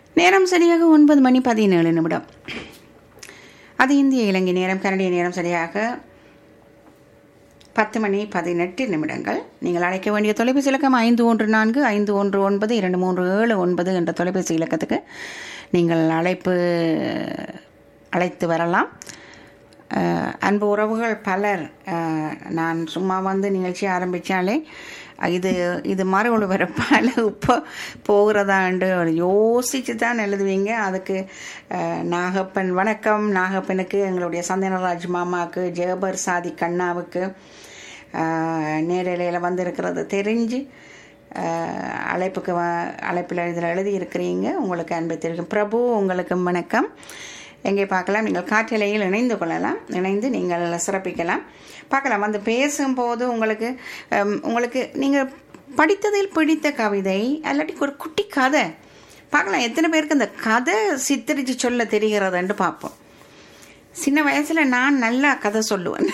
நேரம் சரியாக ஒன்பது மணி பதினேழு நிமிடம் அது இந்திய இலங்கை நேரம் கனடிய நேரம் சரியாக பத்து மணி பதினெட்டு நிமிடங்கள் நீங்கள் அழைக்க வேண்டிய தொலைபேசி இலக்கம் ஐந்து ஒன்று நான்கு ஐந்து ஒன்று ஒன்பது இரண்டு மூன்று ஏழு ஒன்பது என்ற தொலைபேசி இலக்கத்துக்கு நீங்கள் அழைப்பு அழைத்து வரலாம் அஹ், அன்பு உறவுகள் பலர் அஹ், நான் சும்மா வந்து நிகழ்ச்சி ஆரம்பித்தாலே இது இது மறு ஒளிபரப்பால் இப்போ போகிறதாண்டு யோசித்து தான் எழுதுவீங்க அதுக்கு அஹ், நாகப்பன் வணக்கம் நாகப்பனுக்கு எங்களுடைய சந்தனராஜ் மாமாவுக்கு ஜெயபர் சாதி கண்ணாவுக்கு நேரலையில் வந்திருக்கிறது தெரிஞ்சு அஹ், அழைப்புக்கு வ அழைப்பில் இதில் எழுதியிருக்கிறீங்க உங்களுக்கு அன்பு தெரிவிக்கும் பிரபு உங்களுக்கு வணக்கம் எங்கே பார்க்கலாம் நீங்கள் காற்றலையில் இணைந்து கொள்ளலாம் இணைந்து நீங்கள் சிறப்பிக்கலாம் பார்க்கலாம் வந்து பேசும்போது உங்களுக்கு ஹம், உங்களுக்கு நீங்கள் படித்ததில் பிடித்த கவிதை அல்லாட்டி ஒரு குட்டி கதை பார்க்கலாம் எத்தனை பேருக்கு அந்த கதை சித்தரித்து சொல்ல தெரிகிறதுன்னு பார்ப்போம் சின்ன வயசில் நான் நல்லா கதை சொல்லுவேன்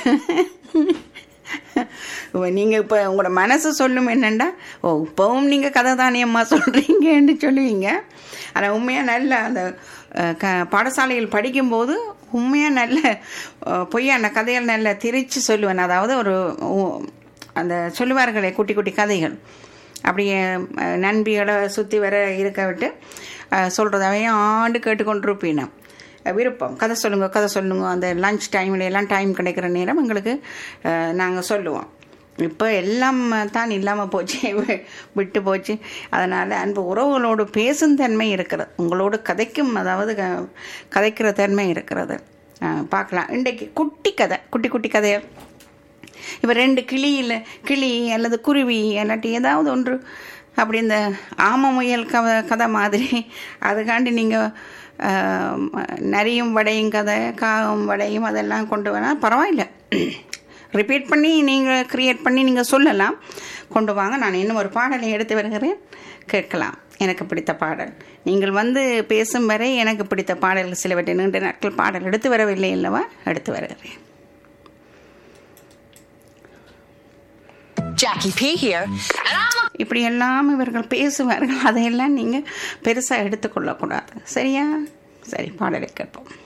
நீங்கள் இப்போ உங்களோட மனசு சொல்லும் என்னண்டா ஓ இப்போவும் நீங்கள் கதை தானே அம்மா சொல்கிறீங்கன்னு சொல்லுவீங்க ஆனால் உண்மையாக நல்ல அந்த அஹ், க பாடசாலையில் படிக்கும்போது உண்மையாக நல்ல அஹ், பொய்யான கதைகள் நல்ல திரிச்சு சொல்லுவேன் அதாவது ஒரு உ- அந்த சொல்லுவார்களே குட்டி குட்டி கதைகள் அப்படியே அஹ், நண்பிகளை சுற்றி வர இருக்க விட்டு சொல்கிறதாவையும் ஆண்டு கேட்டுக்கொண்டிருப்பேன் நான் விருப்பம் கதை சொல்லுங்க கதை சொல்லுங்க அந்த லஞ்ச் டைம்ல எல்லாம் டைம் கிடைக்கிற நேரம் எங்களுக்கு நாங்கள் சொல்லுவோம் இப்போ எல்லாம் தான் இல்லாமல் போச்சு வி- விட்டு போச்சு அதனால் அன்பு உறவுகளோடு பேசும் தன்மை இருக்கிறது உங்களோடு கதைக்கும் அதாவது க- கதைக்கிற தன்மை இருக்கிறது அஹ், பார்க்கலாம் இன்றைக்கு குட்டி கதை குட்டி குட்டி கதையை இப்போ ரெண்டு கிளியில் கிளி அல்லது குருவி இல்லாட்டி ஏதாவது ஒன்று அப்படி இந்த ஆம முயல் கவ கதை மாதிரி அதுக்காண்டி நீங்கள் நரியும் வடையும் கதை காகம் வடையும் அதெல்லாம் கொண்டு வேணால் பரவாயில்ல ரிப்பீட் பண்ணி நீங்கள் க்ரியேட் பண்ணி நீங்கள் சொல்லலாம் கொண்டு வாங்க நான் இன்னும் ஒரு பாடலை எடுத்து வருகிறேன் கேட்கலாம் எனக்கு பிடித்த பாடல் நீங்கள் வந்து பேசும் வரை எனக்கு பிடித்த பாடல்கள் சிலவற்றை நீண்ட நாட்கள் பாடல் எடுத்து வரவில்லை அல்லவா எடுத்து வருகிறேன் Jackie P here, and I'm a இப்படியெல்லாம் இவர்கள் பேசுவார்கள் அதையெல்லாம் நீங்கள் பெருசாக எடுத்துக்கொள்ளக்கூடாது சரியா சரி பாடலை கேட்போம்